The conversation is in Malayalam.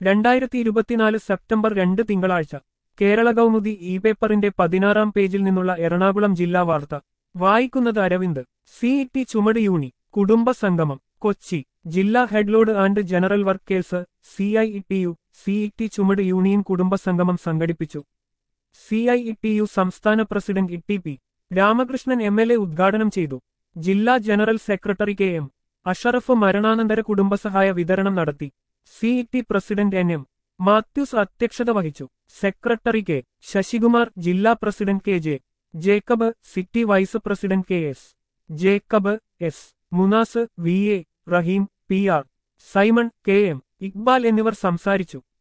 രണ്ടായിരത്തി ഇരുപത്തിനാല് സെപ്റ്റംബർ രണ്ട് തിങ്കളാഴ്ച കേരള കൗമുദി ഇ പേപ്പറിന്റെ പതിനാറാം പേജിൽ നിന്നുള്ള എറണാകുളം ജില്ലാ വാർത്ത വായിക്കുന്നത് അരവിന്ദ് സി ടി ചുമട് യൂണി കുടുംബ സംഗമം കൊച്ചി ജില്ലാ headload and general workers C I T U C T ചുമട് യൂണിയൻ കുടുംബ സംഗമം സംഘടിപ്പിച്ചു സി ഐ ടി യു സംസ്ഥാന president E P Ramakrishnan M L A ഉദ്ഘാടനം ചെയ്തു ജില്ലാ ജനറൽ സെക്രട്ടറി കെ എം അഷറഫ് മരണാനന്തര കുടുംബസഹായ വിതരണം നടത്തി C T president N M Mathews അധ്യക്ഷത വഹിച്ചു സെക്രട്ടറി കെ ശശികുമാർ ജില്ലാ president K J Jacob city vice president K S Jacob S Munas V A Rahim P R Simon K M Iqbal എന്നിവർ സംസാരിച്ചു